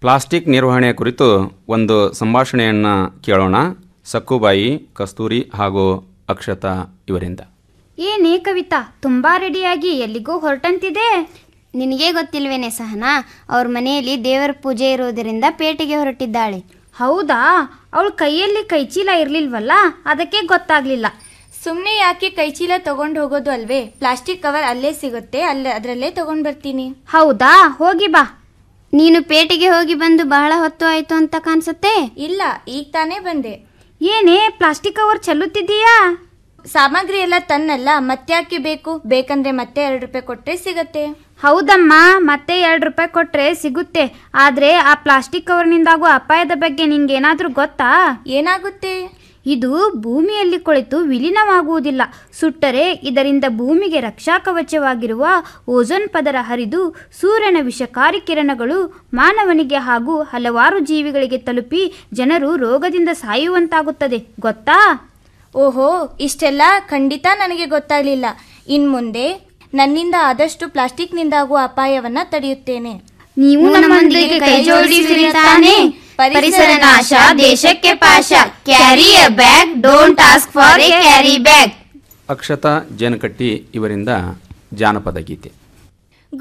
plastic ನಿರ್ವಹಣೆಯ ಕುರಿತು ಒಂದು ಸಂಭಾಷಣೆಯನ್ನು ಕೇಳೋಣ ಸಕ್ಕುಬಾಯಿ ಕಸ್ತೂರಿ ಹಾಗೂ ಅಕ್ಷತಾ ಇವರಿಂದ ಏನೇ ಕವಿತಾ ತುಂಬಾ ರೆಡಿಯಾಗಿ ಎಲ್ಲಿಗೂ ಹೊರಟಂತಿದೆ ನಿನಗೆ ಗೊತ್ತಿಲ್ವೇನೆ ಸಹನಾ ಅವ್ರ ಮನೆಯಲ್ಲಿ ದೇವರ ಪೂಜೆ ಇರುವುದರಿಂದ ಪೇಟೆಗೆ ಹೊರಟಿದ್ದಾಳೆ ಹೌದಾ ಅವಳ ಕೈಯಲ್ಲಿ ಕೈಚೀಲ ಇರ್ಲಿಲ್ವಲ್ಲ ಅದಕ್ಕೆ ಗೊತ್ತಾಗ್ಲಿಲ್ಲ ಸುಮ್ಮನೆ ಯಾಕೆ ಕೈಚೀಲ ತಗೊಂಡು ಹೋಗೋದು ಅಲ್ವೇ ಪ್ಲಾಸ್ಟಿಕ್ ಕವರ್ ಅಲ್ಲೇ ಸಿಗುತ್ತೆ ಅಲ್ಲೇ ಅದರಲ್ಲೇ ತಗೊಂಡು ಬರ್ತೀನಿ ಹೌದಾ ಹೋಗಿ ಬಾ ನೀನು ಪೇಟೆಗೆ ಹೋಗಿ ಬಂದು ಬಹಳ ಹೊತ್ತು ಆಯ್ತು ಅಂತ ಕಾಣಿಸುತ್ತೆ ಇಲ್ಲ ಈಗ ತಾನೇ ಬಂದೆ ಏನೇ ಪ್ಲಾಸ್ಟಿಕ್ ಕವರ್ ಚೆಲ್ಲುತ್ತಿದ್ದೀಯಾ ಸಾಮಗ್ರಿ ಎಲ್ಲ ತನ್ನಲ್ಲ ಮತ್ತ್ಯಾಕೆ ಬೇಕು ಬೇಕಂದ್ರೆ ಮತ್ತೆ ಎರಡು ರೂಪಾಯಿ ಕೊಟ್ಟರೆ ಸಿಗತ್ತೆ ಹೌದಮ್ಮ ಮತ್ತೆ ಎರಡು ರೂಪಾಯಿ ಕೊಟ್ರೆ ಸಿಗುತ್ತೆ ಆದ್ರೆ ಆ ಪ್ಲಾಸ್ಟಿಕ್ ಕವರ್ನಿಂದಾಗುವ ಅಪಾಯದ ಬಗ್ಗೆ ನಿಂಗೇನಾದ್ರೂ ಗೊತ್ತಾ ಏನಾಗುತ್ತೆ ಇದು ಭೂಮಿಯಲ್ಲಿ ಕೊಳಿತು ವಿಲೀನವಾಗುವುದಿಲ್ಲ ಸುಟ್ಟರೆ ಇದರಿಂದ ಭೂಮಿಗೆ ರಕ್ಷಾ ಕವಚವಾಗಿರುವ ಓಝೋನ್ ಪದರ ಹರಿದು ಸೂರ್ಯನ ವಿಷಕಾರಿ ಕಿರಣಗಳು ಮಾನವನಿಗೆ ಹಾಗೂ ಹಲವಾರು ಜೀವಿಗಳಿಗೆ ತಲುಪಿ ಜನರು ರೋಗದಿಂದ ಸಾಯುವಂತಾಗುತ್ತದೆ ಗೊತ್ತಾ ಓಹೋ ಇಷ್ಟೆಲ್ಲ ಖಂಡಿತ ನನಗೆ ಗೊತ್ತಾಗ್ಲಿಲ್ಲ ಇನ್ ಮುಂದೆ ನನ್ನಿಂದ ಆದಷ್ಟು ಪ್ಲಾಸ್ಟಿಕ್ನಿಂದಾಗುವ ಅಪಾಯವನ್ನ ತಡೆಯುತ್ತೇನೆ ನೀವು ನಮ್ಮೊಂದಿಗೆ ಕೈ ಜೋಡಿಸಿರಿ ತಾನೇ ಪರಿಸರ ನಾಶ ದೇಶಕ್ಕೆ ಪಾಶ carry a bag don't ask for a carry bag Akshata Jenakatti ಇವರಿಂದ ಜಾನಪದ ಗೀತೆ